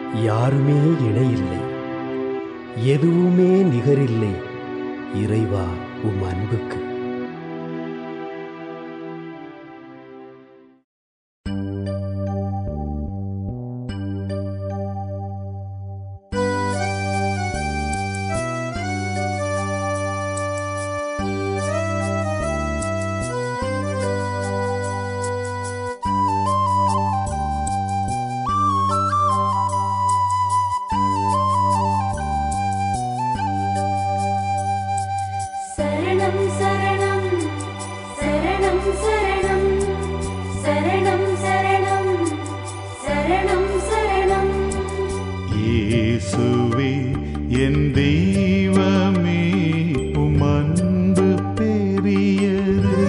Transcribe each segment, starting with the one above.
யாருமே இணையில்லை எதுவுமே நிகரில்லை இறைவா உம் அன்புக்கு சரணம் சரணம் சரணம் சரணம் சரணம் சரணம் சரணம் சரணம் இயேசுவே என் தெய்வமே உம் அன்பு பெரியது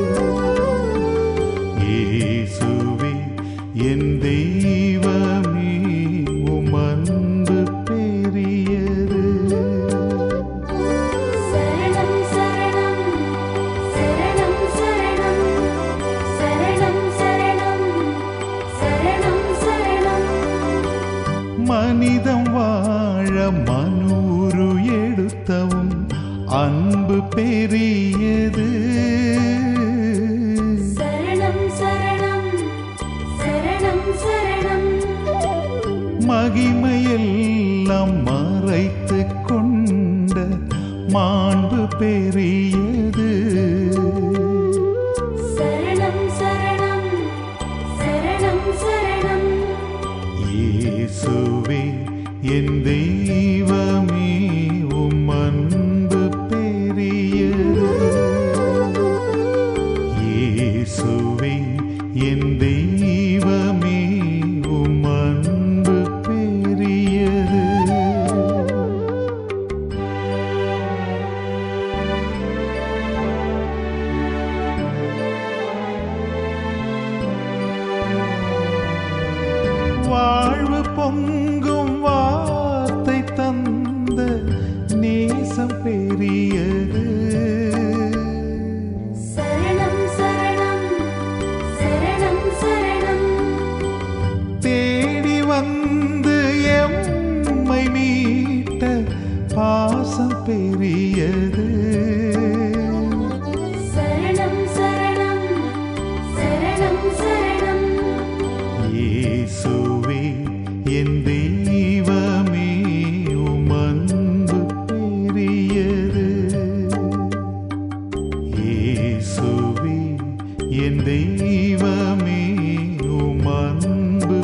இயேசுவே என் தெய்வமே உம் அன்பு பெரியது சரணம் சரணம் சரணம் சரணம் சரணம் சரணம் சரணம் சரணம் மனிதம் வாழ மனூரு எடுத்தவும் அன்பு பெரியது சரணம் சரணம் சரணம் சரணம் மகிமையெல்லாம் மறைத்து கொண்ட மாண்பு பெரியது சரணம் சரணம் சரணம் சரணம் இயேசுவே என் தெய்வமே உம் அன்பு பெரியது இயேசுவே என் தெய்வமே உம் அன்பு பெரியது வாழ்வு பொங்கும் வார்த்தை தந்த நேசம் பெரியது சரணம் சரணம் சரணம் சரணம் தேடி வந்து எம்மை மீட்ட பாசம் பெரியது சரணம் சரணம் சரணம் சரணம் இயேசுவே என் தெய்வமே உம் அன்பு பெரியது இயேசுவே என் தெய்வமே உம் அன்பு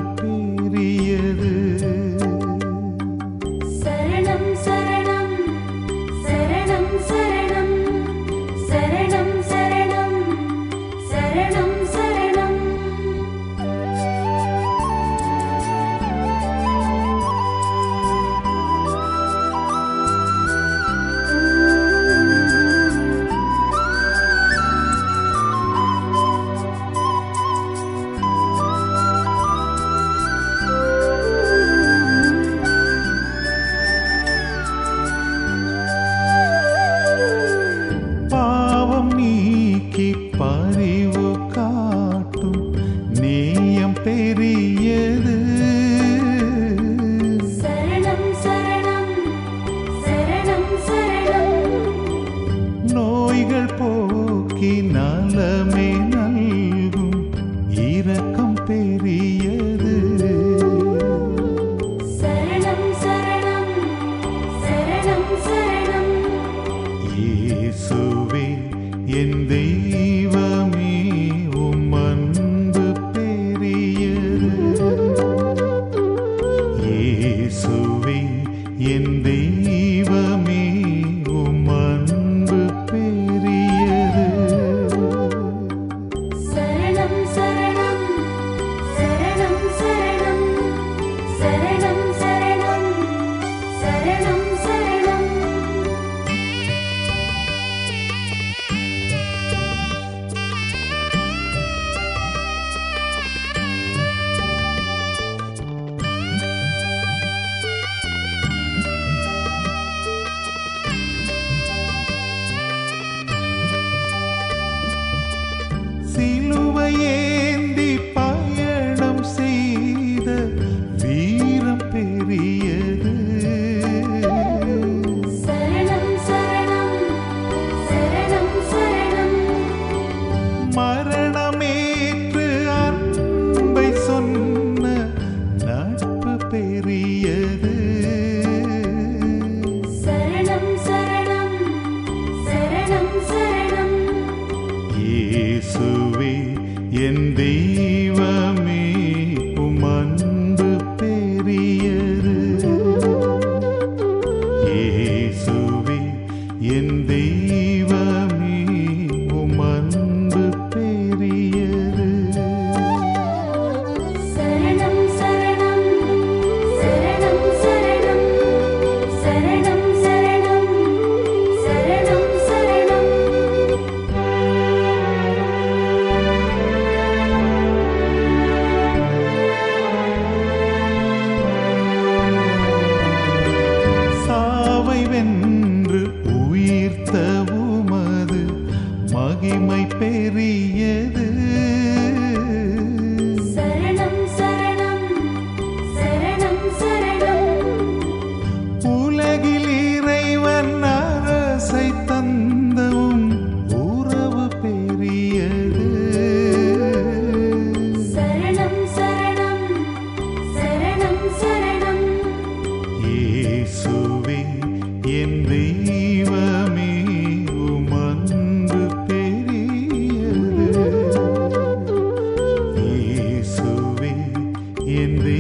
பெரியது சரணம் சரணம் சரணம் என் தெய்வமே